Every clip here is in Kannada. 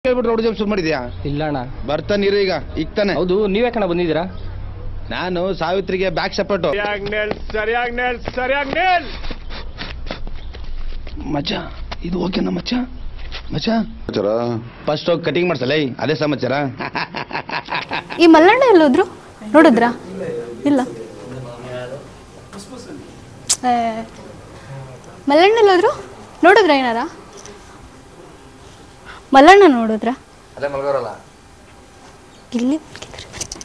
ಹೇಳ್ಬಿಟ್ಟು ರೌಡಿ ಶುರು ಮಾಡಿದ್ಯಾ ಇಲ್ಲ ಅಣ್ಣ ಬರ್ತಾನೆ ಇರು ಈಗ ಈಗ ತಾನೆ ಹೌದು ನೀವೇ ಕಣ ಬಂದಿದ್ದೀರಾ ನಾನು ಸಾವಿತ್ರಿಗೆ ಬ್ಯಾಕ್ ಸಪೋರ್ಟ್ ಮಚ್ಚ ಇದು ಓಕೆನಾ ಮಚ್ಚ ಮಚ್ಚ ಫಸ್ಟ್ ಹೋಗಿ ಕಟಿಂಗ್ ಮಾಡ್ಸಲ್ಲ ಏಯ್, ಅದೇ ಸಮಾಚಾರ ಈ ಮಲ್ಲಣ್ಣ ಎಲ್ಲೋದ್ರು ನೋಡಿದ್ರಾ ಇಲ್ಲ ಏ, ಮಲ್ಲಣ್ಣ ಎಲ್ಲೋದ್ರು ನೋಡಿದ್ರ ಏನಾರ ಮಲ್ಲಣ್ಣ ನೋಡಿದ್ರ ಅದೇ ಮಲ್ಗೋರಲ್ಲ ಇಲ್ಲಿ ಮಲ್ಗಿದಾರೆ.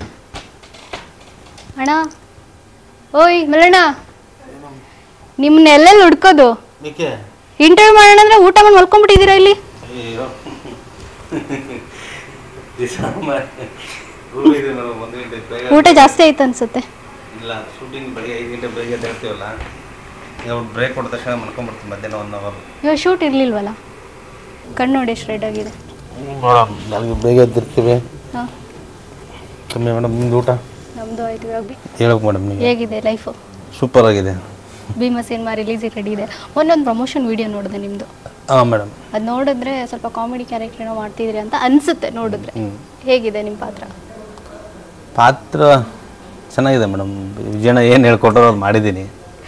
ಅಣ್ಣ ಓಯ್ ಮಲ್ಲಣ್ಣ ನಿಮ್ಮನ್ನ ಎಲ್ಲೆಲ್ಲಿ ಹುಡ್ಕೋದು ಇಂಟರ್ವ್ಯೂ ಮಾಡೋಣ ಅಂದ್ರೆ ಊಟ ಮಾಡಿ ಮಲ್ಕೊಂಡ್ಬಿಟ್ಟಿದ್ದೀರಾ ಇಲ್ಲಿ ಊಟ ಜಾಸ್ತಿ ಆಯ್ತು ಅನ್ಸುತ್ತೆ ಇಲ್ಲ ಶೂಟಿಂಗ್ ಬೆಳಿಗ್ಗೆ ಐದು ಗಂಟೆ ಬೆಳಿಗ್ಗೆ ಹೇಳ್ತೀವಲ್ಲ ಈಗ ಬ್ರೇಕ್ ಕೊಟ್ಟ ತಕ್ಷಣ ಮಲ್ಕೊಂಡ್ಬಿಡ್ತೀವಿ ಮಧ್ಯಾಹ್ನ ಒನ್ ಅವರ್ ಇವಾಗ ಶೂಟ್ ಇರ್ಲಿಲ್ವಲ್ಲ ಕಣ್ಣು ನೋಡಿ ಎಷ್ಟು ರೆಡ್ ಆಗಿದೆ ಮೇಡಮ್ ನನಗೆ ಬೇಗ ಎದ್ದಿರ್ತೀವಿ ಹಾಂ ಕಮ್ಮಿ ಮೇಡಮ್ ನಿಮ್ದು ಊಟ ನಮ್ಮದು ಆಯ್ತು ಇವಾಗ ಬಿ- ಹೇಳ್ಬೇಕು ಮೇಡಮ್ ನಿಮಗೆ ಹೇಗಿದೆ ಲೈಫು ಸೂಪರ್ ಆಗಿದೆ ಭೀಮ ಸಿನಿಮಾ ರಿಲೀಸಿಗೆ ರೆಡಿ ಇದೆ ಒಂದೊಂದು ಪ್ರಮೋಷನ್ ವಿಡಿಯೋ ನೋಡಿದೆ ನಿಮ್ಮದು ಹಾಂ ಮೇಡಮ್ ಅದು ನೋಡಿದ್ರೆ ಸ್ವಲ್ಪ ಕಾಮಿಡಿ ಕ್ಯಾರೆಕ್ಟರ್ ಏನೋ ಮಾಡ್ತಿದ್ರಿ ಅಂತ ಅನ್ಸುತ್ತೆ ನೋಡಿದ್ರೆ ಹೇಗಿದೆ ನಿಮ್ಮ ಪಾತ್ರ ಪಾತ್ರ ಚೆನ್ನಾಗಿದೆ ಮೇಡಮ್ ವಿಜಯಣ್ಣ ಏನು ಹೇಳ್ಕೊಟ್ರೋ ಅದು ಮಾಡಿದ್ದೀನಿ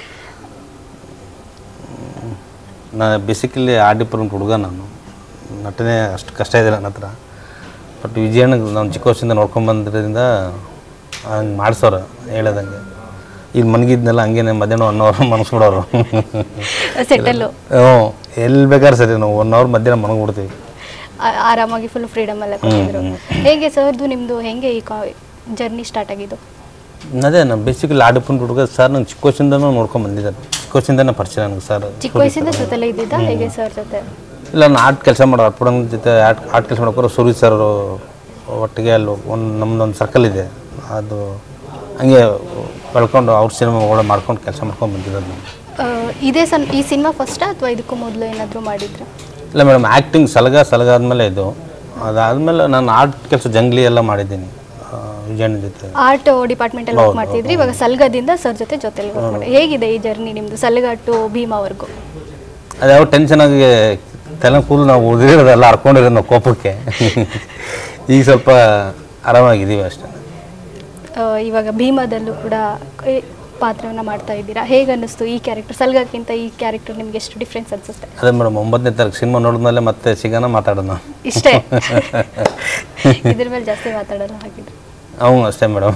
ಹ್ಮ್. ನಾನು ಬೇಸಿಕಲಿ ಆರ್ ಡಿಪಾರ್ಟ್ಮೆಂಟ್ ಹುಡುಗ ನಾನು ನಟನೆ ಅಷ್ಟು ಕಷ್ಟ ಇದೆ ನನ್ನ ಹತ್ರ ಬಟ್ ವಿಜಯಣ್ಣ ನಾನು ಚಿಕ್ಕ ವಯಸ್ಸಿಂದ ನೋಡ್ಕೊಂಬಂದ್ರಿಂದ ಹಂಗೆ ಮಾಡಿಸೋರು ಹೇಳೋದಂಗೆ ಈಗ ಮನಗಿದ್ನೆಲ್ಲ ಹಂಗೇನೆ ಮಧ್ಯಾಹ್ನ ಒನ್ ಅವರ್ ಮನಸ್ಬಿಡೋರು ಸೆಟಲ್ಲು ಹ್ಞೂ ಎಲ್ಲಿ ಬೇಕಾದ್ರೆ ಸರಿ ನಾವು ಒನ್ ಅವರ್ ಮಧ್ಯಾಹ್ನ ಮನಗ್ಬಿಡ್ತೀವಿ ಆರಾಮಾಗಿ ಫುಲ್ ಫ್ರೀಡಮ್ ಎಲ್ಲ ಕೊಟ್ಟಿದ್ರು ಹೇಗೆ ಸರ್ದು ನಿಮ್ಮದು ಹೆಂಗೆ ಈ ಕಾ ಜರ್ನಿ ಸ್ಟಾರ್ಟ್ ಆಗಿದ್ದು ಅದೇ ನಾನು ಬೇಸಿಕಲಿ ಆರ್ ಡಿಪಾರ್ಟ್ಮೆಂಟ್ ಹುಡುಗ ಸರ್ ನಾನು ಚಿಕ್ಕ ವಯಸ್ಸಿಂದನೂ ನೋಡ್ಕೊಂಡು ಬಂದಿದ್ದಾರೆ ಚಿಕ್ಕ ವಯಸ್ಸಿಂದನೇ ಪರಿಚಯ ನನಗೆ ಸರ್ ಚಿಕ್ಕ ವಯಸ್ಸಿಂದ ಜೊತೆಲೇ ಇದ್ದಿದ್ದ ಹೇಗೆ ಸರ್ ಜೊತೆ ಇಲ್ಲ ನಾನು ಆರ್ಟ್ ಕೆಲಸ ಮಾಡೋ ಆರ್ಟ್ ಪುಡನ್ ಜೊತೆ ಆರ್ಟ್ ಆರ್ಟ್ ಕೆಲಸ ಮಾಡೋಕೆ ಸೂರಿ ಸರ್ ಒಟ್ಟಿಗೆ ಅಲ್ಲಿ ಒಂದು ನಮ್ಮದೊಂದು ಸರ್ಕಲ್ ಇದೆ ಅದು ಹಂಗೆ ಬೆಳ್ಕೊಂಡು ಅವ್ರ ಸಿನಿಮಾ ಒಳ್ಳೆ ಮಾಡ್ಕೊಂಡು ಕೆಲಸ ಮಾಡ್ಕೊಂಡು ಬಂದಿದ್ದಾರೆ ನಾನು ಆ, ಇದೇ ಸನ್ ಈ ಸಿನಿಮಾ ಫಸ್ಟಾ ಅಥವಾ ಇದಕ್ಕೂ ಮೊದಲು ಏನಾದರೂ ಮಾಡಿದ್ರ ಇಲ್ಲ ಮೇಡಮ್ ಆ್ಯಕ್ಟಿಂಗ್ ಸಲಗ ಸಲಗ ಆದಮೇಲೆ ಇದು ಅದಾದಮೇಲೆ ನಾನು ಆರ್ಟ್ ಕೆಲಸ ಜಂಗ್ಲಿ ಎಲ್ಲ ಮಾಡಿದ್ದೀನಿ ಆ, ವಿಜಯಣ್ಣ ಜೊತೆ ಆರ್ಟ್ ಡಿಪಾರ್ಟ್ಮೆಂಟ್ ಅಲ್ಲಿ ವರ್ಕ್ ಮಾಡ್ತಿದ್ರಿ ಇವಾಗ ಸಲ್ಗದಿಂದ ಸರ್ ಜೊತೆ ಜೊತೆಲಿ ವರ್ಕ್ ಮಾಡಿ ಹೇಗಿದೆ ಈ ಜರ್ನಿ ನಿಮ್ದು ಸಲ್ಗ ಟು ಭೀಮಾವರೆಗೂ ಅದು ಯಾವ ಟೆನ್ಷನ್ ಆಗಿ ತಲೆ ಕೂದಲು ನಾವು ಉದಿರೋದೆಲ್ಲ ಹರ್ಕೊಂಡಿರೋದು ನಾವು ಕೋಪಕ್ಕೆ ಈಗ ಸ್ವಲ್ಪ ಆರಾಮಾಗಿದ್ದೀವಿ ಅಷ್ಟೇ ಆ, ಇವಾಗ ಭೀಮಾದಲ್ಲೂ ಕೂಡ ಈ ಪಾತ್ರವನ್ನ ಮಾಡ್ತಾ ಇದ್ದೀರಾ ಹೇಗೆ ಅನ್ನಿಸ್ತು ಈ ಕ್ಯಾರೆಕ್ಟರ್ ಸಲ್ಗಕ್ಕಿಂತ ಈ ಕ್ಯಾರೆಕ್ಟರ್ ನಿಮ್ಗೆ ಎಷ್ಟು ಡಿಫ್ರೆನ್ಸ್ ಅನ್ಸುತ್ತೆ ಅದೇ ಮೇಡಮ್ ಒಂಬತ್ತನೇ ತಾರೀಕು ಸಿನಿಮಾ ನೋಡಿದ್ಮೇಲೆ ಮತ್ತೆ ಸಿಗೋಣ ಮಾತಾಡೋಣ ಇಷ್ಟೇ ಇದ್ರ ಮೇಲೆ ಜಾಸ್ತಿ ಮಾತಾಡಲ್ಲ ಹಾಗಿದ್ರೆ ಅವನು ಅಷ್ಟೇ ಮೇಡಮ್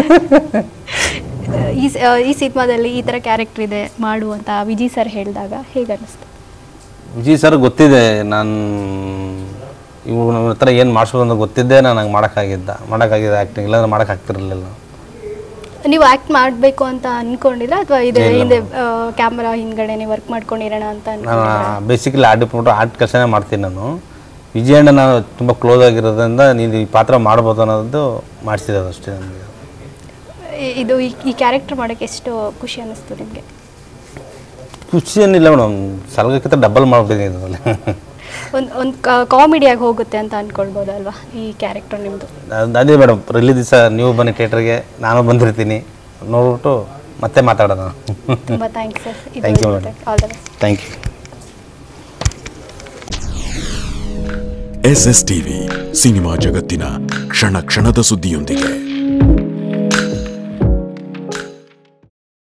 ಈ ಸ- ಆ, ಈ ಸಿನಿಮಾದಲ್ಲಿ ಈ ಥರ ಕ್ಯಾರೆಕ್ಟರ್ ಇದೆ ಮಾಡು ಅಂತ ವಿಜಯ್ ಸರ್ ಹೇಳಿದಾಗ ಹೇಗೆ ಅನ್ನಿಸ್ತು ವಿಜಯ್ ಸರ್ ಗೊತ್ತಿದೆ ನಾನು ಇವ್ರ ಹತ್ರ ಏನು ಮಾಡಿಸೋದು ಅಂತ ಗೊತ್ತಿದ್ದೆ ನಾನು ಹಂಗೆ ಮಾಡೋಕ್ಕಾಗಿದ್ದ ಮಾಡೋಕ್ಕಾಗಿದೆ ಆ್ಯಕ್ಟಿಂಗ್ ಇಲ್ಲಾಂದ್ರೆ ಮಾಡೋಕ್ಕಾಗ್ತಿರಲಿಲ್ಲ ನೀವು ಆ್ಯಕ್ಟ್ ಮಾಡಬೇಕು ಅಂತ ಅನ್ಕೊಂಡಿದ್ರ ಅಥವಾ ಇದೆ ಹಿಂದೆ ಕ್ಯಾಮ್ರಾ ಹಿಂದ್ಗಡೆನೆ ವರ್ಕ್ ಮಾಡ್ಕೊಂಡಿರೋಣ ಅಂತ ನಾನು ಅನ್ಕೊಂಡಿದ್ರಾ? ಬೇಸಿಕಲಿ ಆರ್ಟ್ ಡಿಪಾರ್ಟ್ಮೆಂಟ್ ಆರ್ಟ್ ಕೆಲಸನೇ ಮಾಡ್ತೀನಿ ನಾನು ವಿಜಯಣ್ಣ ನಾನು ತುಂಬ ಕ್ಲೋಸ್ ಆಗಿರೋದ್ರಿಂದ ನೀನು ಈ ಪಾತ್ರ ಮಾಡ್ಬೋದು ಅನ್ನೋದು ಮಾಡಿಸಿರೋದು ಅಷ್ಟೇ ನನಗೆ ಇ- ಇದು ಈ- ಈ ಕ್ಯಾರೆಕ್ಟರ್ ಮಾಡೋಕ್ಕೆ ಎಷ್ಟು ಖುಷಿ ಅನ್ನಿಸ್ತು ನಿಮಗೆ ಖುಷಿ ಏನಿಲ್ಲ ಮೇಡಮ್ ಸಲಗಕ್ಕಿಂತ ಡಬಲ್ ಮಾಡ್ಬಿಟ್ಟಿದ್ದೀನಿ ಇದರಲ್ಲಿ ಒಂದು ಒಂದು ಕಾಮಿಡಿಯಾಗಿ ಹೋಗುತ್ತೆ ಅಂತ ಅನ್ಕೊಳ್ಬೋದಲ್ವಾ ಈ ಕ್ಯಾರೆಕ್ಟರ್ ನಿಮ್ಮದು ಅದ್- ಅದೇ ಮೇಡಮ್ ರಿಲೀಸ್ ದಿವಸ ನೀವು ಬನ್ನಿ ಥಿಯೇಟ್ರಿಗೆ ನಾನು ಬಂದಿರ್ತೀನಿ ನೋಡ್ಬಿಟ್ಟು ಮತ್ತೆ ಮಾತಾಡೋಣ ತುಂಬ thanks sir Thank you, madam. All the best thank you S S TV cinema ಜಗತ್ತಿನ ಕ್ಷಣ ಕ್ಷಣದ ಸುದ್ದಿಯೊಂದಿಗೆ